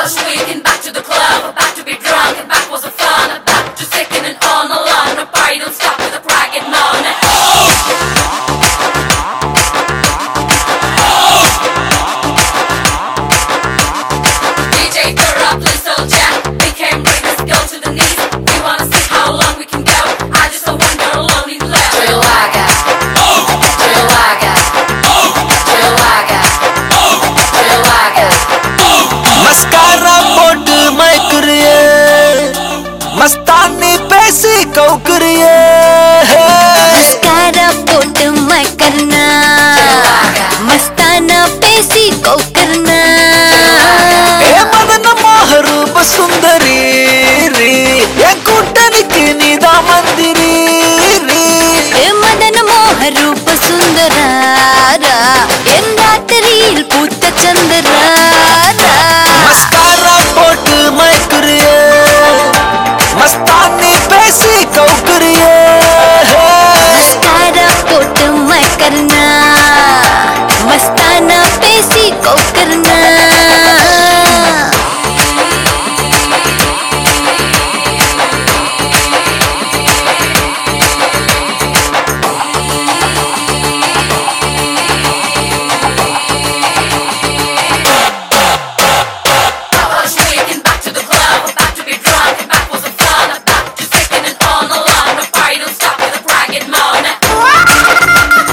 was weekend, back to the club, back to be drunk, and back was the fun, back to sicking and on alone. The party don't stop with a bragging moan. DJ throw up, let's all jack. We came bring this girl to the knees. We wanna see how long we can go. I just don't want her alone in love. Chillaga, chillaga, chillaga, chillaga. Mascara போட்டு மயக்குறியே மஸ்தானி பேசி கவுக்குறியே mascara pot मैं करना मस्ताना पेसी को करना ஏ மதன மோகரூப சுந்தரி ரீ. என் கூட்டணிக்கு நீதான் மந்திரி ரீ. ए मदन मोह रूप सुंदरारा என் ராத்திரியில் பூத்த சந்திராரா மஸ்காரா போட்டு மயக்குறியே மஸ்தானி பேசி கவுக்குறியே मस्कारा पोट मैं करना मस्ताना पेसी को करना I was weekend, back to the club, back to be drunk, and back was the fun, back to sicking and on alone. The party don't stop with a bragging moan.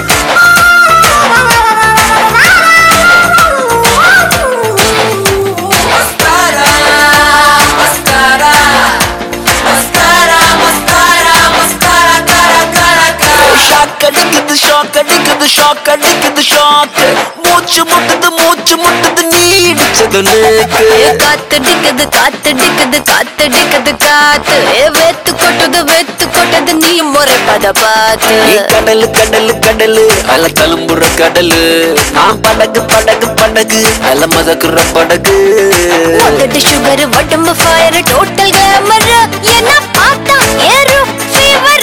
Mascara, mascara, mascara, mascara, mascara, cara, cara, cara. Shock அடிக்குது shock அடிக்குது shock அடிக்குது shock மூச்சு முட்டுது மூச்சு முட்டுது நீ இடிச்சது நேக்கு ஏ காத்தடிக்குது காத்தடிக்குது காத்தடிக்குது காத்து ஏ வெத்து கொட்டுது வெத்து கொட்டுது நீ முறைப்பத பார்த்து நீ கடலு கடலு கடலு அல தழும்புற கடலு நான் படகு படகு படகு அல மதக்குற படகு உதடு சுகர் உடம்பு ஃபயர் டோட்டல் கேமர் என்ன பார்த்தா ஏறும் ஃபீவர்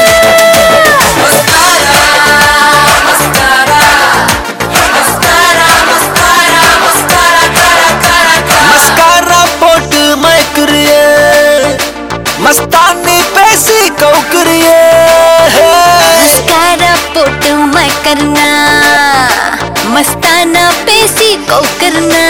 மஸ்காரா போட்டு மயக்குறியே மஸ்தானி பேசி கவுக்குறியே मस्कारा पोट मैं करना मस्ताना पेसी को करना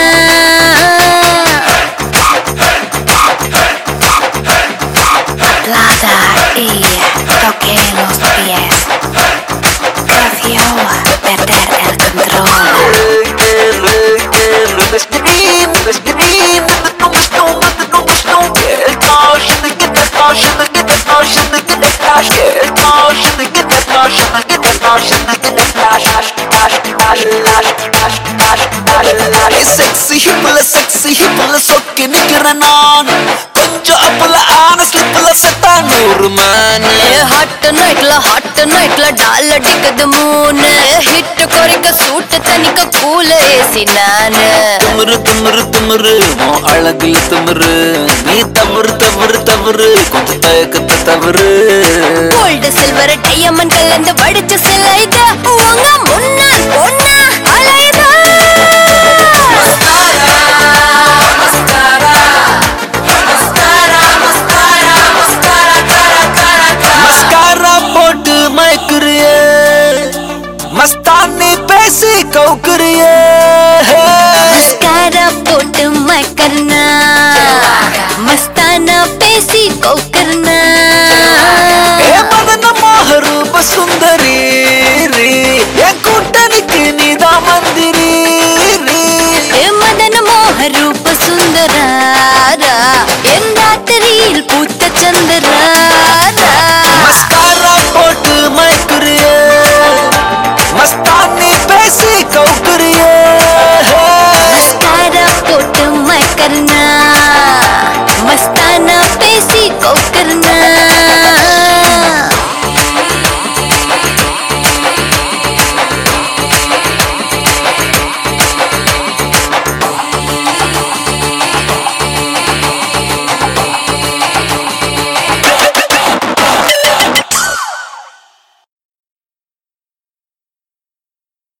Plata y toque los pies Prefiero perder el control sexy ஹிப்ல செக்ஸி ஹிப்ல சொக்கி நிக்கிறேன் நான் கொஞ்சம் அப்பல ஆன ஸ்லிப்ல செத்தா நூறு மானு ஹாட் நைட்ல ஹாட் நைட்ல டால் அடிக்குது மூணு ஹிட் குறைக்க சூட்டு தனிக்க கூல ஏசி நானு திமிரு திமிரு திமிரு உன் அழகுல திமிரு நீ தவறு தவறு தவறு கொஞ்சம் தயக்கத்தை தவறு கோல்டு சில்வர் டையமண்ட் கலந்து வடிச்ச சிலைத உங்க முன்னால் பொண்ணா அலைதா மஸ்காரா போட்டு மயக்குறியே மஸ்தானி பேசி கவுக்குறியே मस्कारा पोट मैं करना मस्ताना पेसी को करना ஏ மதன மோகரூப சுந்தரி ரீ. என் கூட்டணிக்கு நீதான் மந்திரி ரீ. ஏ மதன மோக ரூப சுந்தராரா என் ராத்திரியில் பூத்த சந்திரா